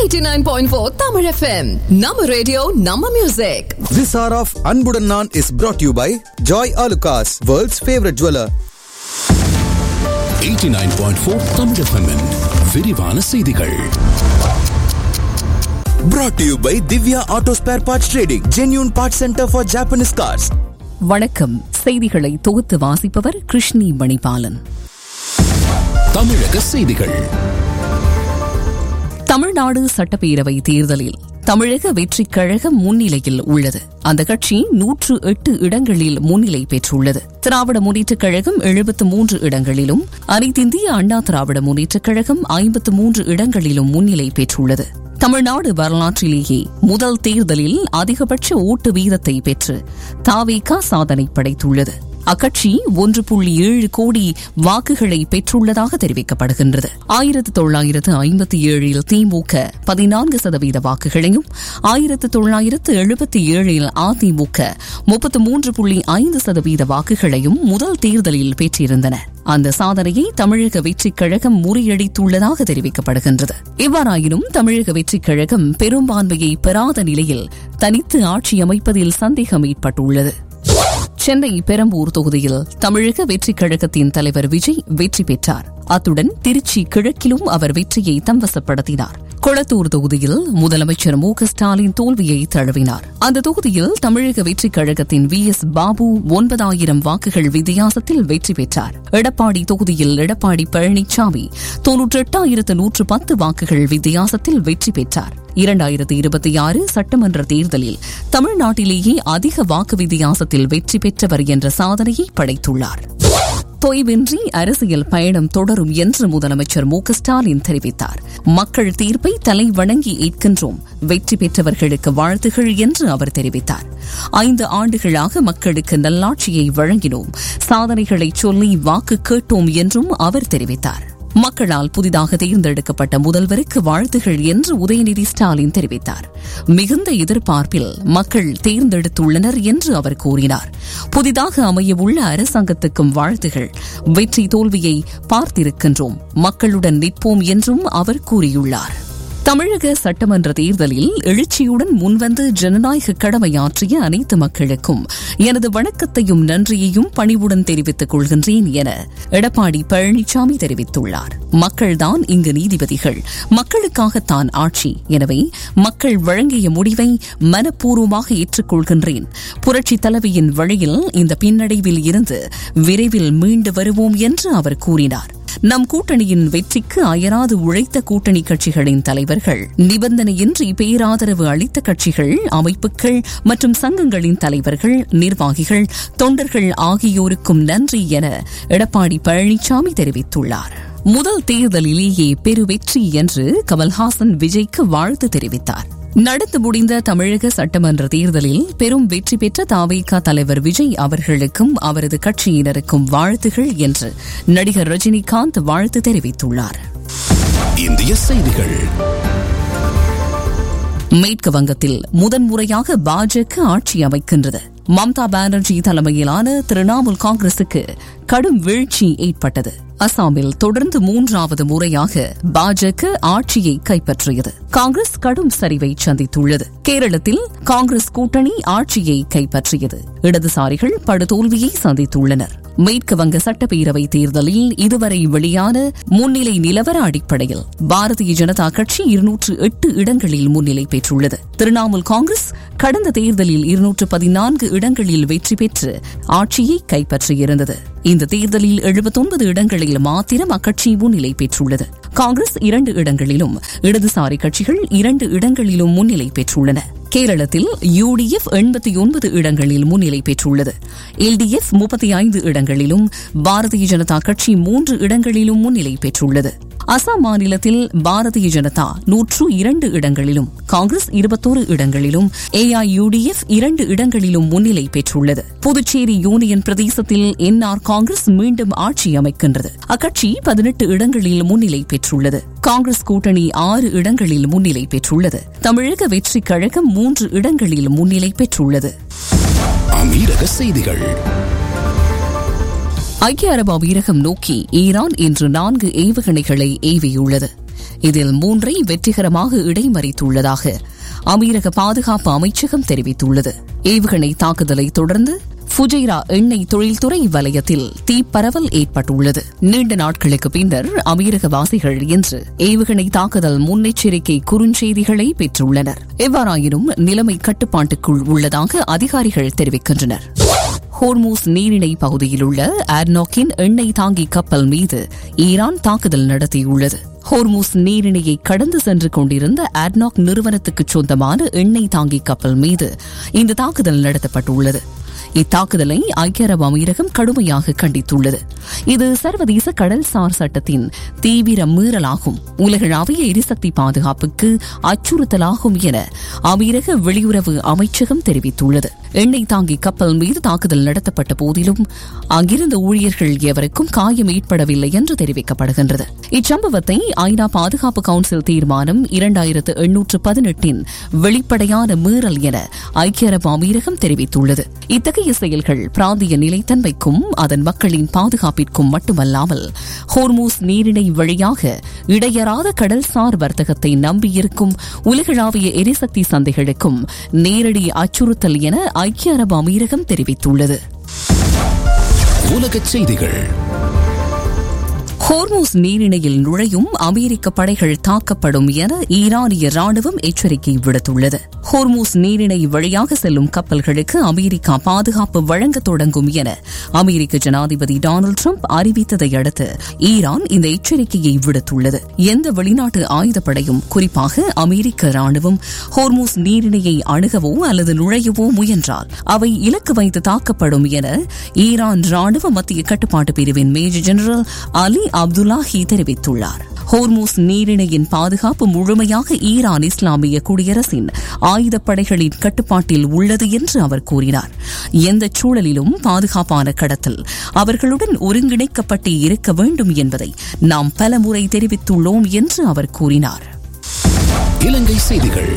89.4 Tamil FM. Nama radio, Nama music. This hour of Anbudan Naan is brought to you by Joy Alucas, world's favorite jeweler. 89.4 Tamil எஃப்எம்மின் விரிவான செய்திகள் Brought to you by Divya Auto Spare Parts Trading, genuine parts center for Japanese cars. வணக்கம் செய்திகளை தொகுத்து வாசிப்பவர் கிருஷ்ணி மணிபாலன் தமிழக செய்திகள் தமிழ்நாடு சட்டப்பேரவை தேர்தலில் தமிழக வெற்றிக் கழகம் முன்னிலையில் உள்ளது அந்த கட்சி நூற்று எட்டு இடங்களில் முன்னிலை பெற்றுள்ளது திராவிட முன்னேற்றக் கழகம் எழுபத்து மூன்று இடங்களிலும் அனைத்திந்திய அண்ணா திராவிட முன்னேற்றக் கழகம் ஐம்பத்து மூன்று இடங்களிலும் முன்னிலை பெற்றுள்ளது தமிழ்நாடு வரலாற்றிலேயே முதல் தேர்தலில் அதிகபட்ச ஓட்டு வீதத்தை பெற்று தாவேகா சாதனை படைத்துள்ளது அக்கட்சி ஒன்று புள்ளி ஏழு கோடி வாக்குகளை பெற்றுள்ளதாக தெரிவிக்கப்படுகின்றது ஆயிரத்து தொள்ளாயிரத்து ஐம்பத்தி ஏழில் திமுக பதினான்கு சதவீத வாக்குகளையும் ஆயிரத்து தொள்ளாயிரத்து எழுபத்தி ஏழில் அதிமுக முப்பத்து மூன்று புள்ளி ஐந்து சதவீத வாக்குகளையும் முதல் தேர்தலில் பெற்றிருந்தன அந்த சாதனையை தமிழக வெற்றிக் கழகம் முறியடித்துள்ளதாக தெரிவிக்கப்படுகின்றது இவ்வாறாயினும் தமிழக வெற்றிக் கழகம் பெரும்பான்மையை பெறாத நிலையில் தனித்து ஆட்சி அமைப்பதில் சந்தேகம் ஏற்பட்டுள்ளது சென்னை பெரம்பூர் தொகுதியில் தமிழக வெற்றிக் கழகத்தின் தலைவர் விஜய் வெற்றி பெற்றார் அத்துடன் திருச்சி கிழக்கிலும் அவர் வெற்றியை தம்வசப்படுத்தினார் கொளத்தூர் தொகுதியில் முதலமைச்சர் மு க ஸ்டாலின் தோல்வியை தழுவினார் அந்த தொகுதியில் தமிழக வெற்றிக் கழகத்தின் வி எஸ் பாபு ஒன்பதாயிரம் வாக்குகள் வித்தியாசத்தில் வெற்றி பெற்றார் எடப்பாடி தொகுதியில் எடப்பாடி பழனிசாமி தொன்னூற்றி எட்டாயிரத்து நூற்று பத்து வாக்குகள் வித்தியாசத்தில் வெற்றி பெற்றார் இரண்டாயிரத்தி இருபத்தி ஆறு சட்டமன்ற தேர்தலில் தமிழ்நாட்டிலேயே அதிக வாக்கு வித்தியாசத்தில் வெற்றி பெற்றவர் என்ற சாதனையை படைத்துள்ளார் தொய்வின்றி அரசியல் பயணம் தொடரும் என்று முதலமைச்சர் மு க ஸ்டாலின் தெரிவித்தார் மக்கள் தீர்ப்பை தலை வணங்கி ஏற்கின்றோம் வெற்றி பெற்றவர்களுக்கு வாழ்த்துகள் என்று அவர் தெரிவித்தார் ஐந்து ஆண்டுகளாக மக்களுக்கு நல்லாட்சியை வழங்கினோம் சாதனைகளை சொல்லி வாக்கு கேட்டோம் என்றும் அவர் தெரிவித்தார் மக்களால் புதிதாக தேர்ந்தெடுக்கப்பட்ட முதல்வருக்கு வாழ்த்துகள் என்று உதயநிதி ஸ்டாலின் தெரிவித்தார் மிகுந்த எதிர்பார்ப்பில் மக்கள் தேர்ந்தெடுத்துள்ளனர் என்று அவர் கூறினார் புதிதாக அமையவுள்ள அரசாங்கத்துக்கும் வாழ்த்துகள் வெற்றி தோல்வியை பார்த்திருக்கின்றோம் மக்களுடன் நிற்போம் என்றும் அவர் கூறியுள்ளார் தமிழக சட்டமன்ற தேர்தலில் எழுச்சியுடன் முன்வந்து ஜனநாயக கடமையாற்றிய அனைத்து மக்களுக்கும் எனது வணக்கத்தையும் நன்றியையும் பணிவுடன் தெரிவித்துக் கொள்கின்றேன் என எடப்பாடி பழனிசாமி தெரிவித்துள்ளார் மக்கள்தான் இங்கு நீதிபதிகள் மக்களுக்காகத்தான் ஆட்சி எனவே மக்கள் வழங்கிய முடிவை மனப்பூர்வமாக ஏற்றுக்கொள்கின்றேன் புரட்சி தலைவியின் வழியில் இந்த பின்னடைவில் இருந்து விரைவில் மீண்டு வருவோம் என்று அவர் கூறினார் நம் கூட்டணியின் வெற்றிக்கு அயராது உழைத்த கூட்டணி கட்சிகளின் தலைவர்கள் நிபந்தனையின்றி பேராதரவு அளித்த கட்சிகள் அமைப்புகள் மற்றும் சங்கங்களின் தலைவர்கள் நிர்வாகிகள் தொண்டர்கள் ஆகியோருக்கும் நன்றி என எடப்பாடி பழனிசாமி தெரிவித்துள்ளார் முதல் தேர்தலிலேயே பெருவெற்றி என்று கமல்ஹாசன் விஜய்க்கு வாழ்த்து தெரிவித்தார் நடந்து முடிந்த தமிழக சட்டமன்ற தேர்தலில் பெரும் வெற்றி பெற்ற தாவேகா தலைவர் விஜய் அவர்களுக்கும் அவரது கட்சியினருக்கும் வாழ்த்துகள் என்று நடிகர் ரஜினிகாந்த் வாழ்த்து தெரிவித்துள்ளார் இந்திய செய்திகள் மேற்கு வங்கத்தில் முதன்முறையாக பாஜக ஆட்சி அமைக்கின்றது மம்தா பானர்ஜி தலைமையிலான திரிணாமுல் காங்கிரசுக்கு கடும் வீழ்ச்சி ஏற்பட்டது அசாமில் தொடர்ந்து மூன்றாவது முறையாக பாஜக ஆட்சியை கைப்பற்றியது காங்கிரஸ் கடும் சரிவை சந்தித்துள்ளது கேரளத்தில் காங்கிரஸ் கூட்டணி ஆட்சியை கைப்பற்றியது இடதுசாரிகள் படுதோல்வியை சந்தித்துள்ளனர் மேற்கு வங்க சட்டப்பேரவை தேர்தலில் இதுவரை வெளியான முன்னிலை நிலவர அடிப்படையில் பாரதிய ஜனதா கட்சி இருநூற்று எட்டு இடங்களில் முன்னிலை பெற்றுள்ளது திரிணாமுல் காங்கிரஸ் கடந்த தேர்தலில் இருநூற்று பதினான்கு இடங்களில் வெற்றி பெற்று ஆட்சியை கைப்பற்றியிருந்தது இந்த தேர்தலில் எழுபத்தொன்பது இடங்களில் மாத்திரம் அக்கட்சி முன்னிலை பெற்றுள்ளது காங்கிரஸ் இரண்டு இடங்களிலும் இடதுசாரி கட்சிகள் இரண்டு இடங்களிலும் முன்னிலை பெற்றுள்ளன கேரளத்தில் யுடிஎஃப் எண்பத்தி ஒன்பது இடங்களில் முன்னிலை பெற்றுள்ளது எல்டிஎஃப் முப்பத்தி ஐந்து இடங்களிலும் பாரதிய ஜனதா கட்சி மூன்று இடங்களிலும் முன்னிலை பெற்றுள்ளது அசாம் மாநிலத்தில் பாரதிய ஜனதா நூற்று இரண்டு இடங்களிலும் காங்கிரஸ் இருபத்தோரு இடங்களிலும் ஏஐயுடிஎஃப் இரண்டு இடங்களிலும் முன்னிலை பெற்றுள்ளது புதுச்சேரி யூனியன் பிரதேசத்தில் என்ஆர் காங்கிரஸ் மீண்டும் ஆட்சி அமைக்கின்றது அக்கட்சி பதினெட்டு இடங்களில் முன்னிலை பெற்றுள்ளது காங்கிரஸ் கூட்டணி ஆறு இடங்களில் முன்னிலை பெற்றுள்ளது தமிழக வெற்றிக் கழகம் மூன்று இடங்களில் முன்னிலை பெற்றுள்ளது அமீரக செய்திகள் ஐக்கிய அரபு அமீரகம் நோக்கி ஈரான் இன்று நான்கு ஏவுகணைகளை ஏவியுள்ளது இதில் மூன்றை வெற்றிகரமாக இடைமறித்துள்ளதாக அமீரக பாதுகாப்பு அமைச்சகம் தெரிவித்துள்ளது ஏவுகணை தாக்குதலை தொடர்ந்து ஃபுஜைரா எண்ணெய் தொழில்துறை வலயத்தில் தீப்பரவல் ஏற்பட்டுள்ளது நீண்ட நாட்களுக்கு பின்னர் அமீரகவாசிகள் இன்று ஏவுகணை தாக்குதல் முன்னெச்சரிக்கை குறுஞ்செய்திகளை பெற்றுள்ளனர் எவ்வாறாயினும் நிலைமை கட்டுப்பாட்டுக்குள் உள்ளதாக அதிகாரிகள் தெரிவிக்கின்றனர் ஹோர்மூஸ் நீரிணை பகுதியில் உள்ள ஆர்னாக்கின் எண்ணெய் தாங்கி கப்பல் மீது ஈரான் தாக்குதல் நடத்தியுள்ளது ஹோர்மூஸ் நீரிணையை கடந்து சென்று கொண்டிருந்த ஆட்னாக் நிறுவனத்துக்கு சொந்தமான எண்ணெய் தாங்கி கப்பல் மீது இந்த தாக்குதல் நடத்தப்பட்டுள்ளது இத்தாக்குதலை ஐக்கிய அரபு அமீரகம் கடுமையாக கண்டித்துள்ளது இது சர்வதேச கடல்சார் சட்டத்தின் தீவிர மீறலாகும் உலகளாவிய எரிசக்தி பாதுகாப்புக்கு அச்சுறுத்தலாகும் என அமீரக வெளியுறவு அமைச்சகம் தெரிவித்துள்ளது எண்ணெய் தாங்கி கப்பல் மீது தாக்குதல் நடத்தப்பட்ட போதிலும் அங்கிருந்த ஊழியர்கள் எவருக்கும் காயம் ஏற்படவில்லை என்று தெரிவிக்கப்படுகின்றது இச்சம்பவத்தை ஐநா பாதுகாப்பு கவுன்சில் தீர்மானம் இரண்டாயிரத்து எண்ணூற்று பதினெட்டின் வெளிப்படையான மீறல் என ஐக்கிய அரபு அமீரகம் தெரிவித்துள்ளது இத்தகைய செயல்கள் பிராந்திய நிலைத்தன்மைக்கும் அதன் மக்களின் பாதுகாப்பிற்கும் மட்டுமல்லாமல் ஹோர்மூஸ் நீரிணை வழியாக இடையறாத கடல்சார் வர்த்தகத்தை நம்பியிருக்கும் உலகளாவிய எரிசக்தி சந்தைகளுக்கும் நேரடி அச்சுறுத்தல் என ஐக்கிய அரபு அமீரகம் தெரிவித்துள்ளது உலகச் செய்திகள் ஹோர்மூஸ் நீரிணையில் நுழையும் அமெரிக்க படைகள் தாக்கப்படும் என ஈரானிய ராணுவம் எச்சரிக்கை விடுத்துள்ளது ஹோர்மூஸ் நீரிணை வழியாக செல்லும் கப்பல்களுக்கு அமெரிக்கா பாதுகாப்பு வழங்க தொடங்கும் என அமெரிக்க ஜனாதிபதி டொனால்டு ட்ரம்ப் அறிவித்ததை அடுத்து ஈரான் இந்த எச்சரிக்கையை விடுத்துள்ளது எந்த வெளிநாட்டு ஆயுதப்படையும் குறிப்பாக அமெரிக்க ராணுவம் ஹோர்மூஸ் நீரிணையை அணுகவோ அல்லது நுழையவோ முயன்றால் அவை இலக்கு வைத்து தாக்கப்படும் என ஈரான் ராணுவ மத்திய கட்டுப்பாட்டு பிரிவின் மேஜர் ஜெனரல் அலி அப்துல்லாஹி தெரிவித்துள்ளார் ஹோர்மூஸ் நீரிணையின் பாதுகாப்பு முழுமையாக ஈரான் இஸ்லாமிய குடியரசின் ஆயுதப்படைகளின் கட்டுப்பாட்டில் உள்ளது என்று அவர் கூறினார் எந்த சூழலிலும் பாதுகாப்பான கடத்தல் அவர்களுடன் ஒருங்கிணைக்கப்பட்டு இருக்க வேண்டும் என்பதை நாம் பலமுறை தெரிவித்துள்ளோம் என்று அவர் கூறினார் இலங்கை செய்திகள்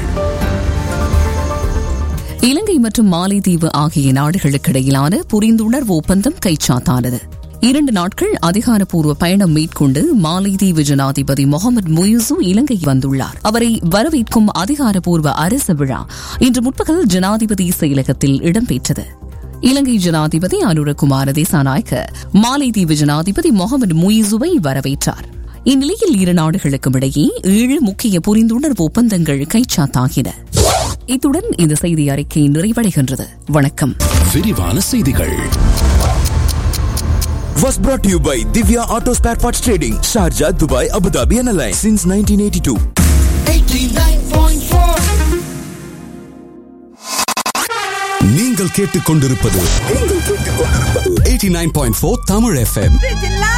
இலங்கை மற்றும் மாலைதீவு ஆகிய நாடுகளுக்கிடையிலான புரிந்துணர்வு ஒப்பந்தம் கைச்சாத்தானது இரண்டு நாட்கள் அதிகாரப்பூர்வ பயணம் மேற்கொண்டு மாலைதீவு ஜனாதிபதி முகமது முயூசு இலங்கை வந்துள்ளார் அவரை வரவேற்கும் அதிகாரப்பூர்வ அரசு விழா இன்று முற்பகல் ஜனாதிபதி செயலகத்தில் இடம்பெற்றது இலங்கை ஜனாதிபதி அனுரகுமார தேசாநாயக்க மாலைதீவு ஜனாதிபதி முகமது முயிசுவை வரவேற்றார் இந்நிலையில் இரு நாடுகளுக்கும் இடையே ஏழு முக்கிய புரிந்துணர்வு ஒப்பந்தங்கள் கைச்சாத்தாகின இத்துடன் இந்த செய்தி அறிக்கை நிறைவடைகின்றது வணக்கம் விரிவான செய்திகள் Was brought to you by Divya Auto Spare Parts Trading, Sharjah, Dubai, Abu Dhabi, and Alliance since 1982. நீங்கள் கேட்டுக்கொண்டிருப்பது 89.4 தமிழ் எஃப்எம்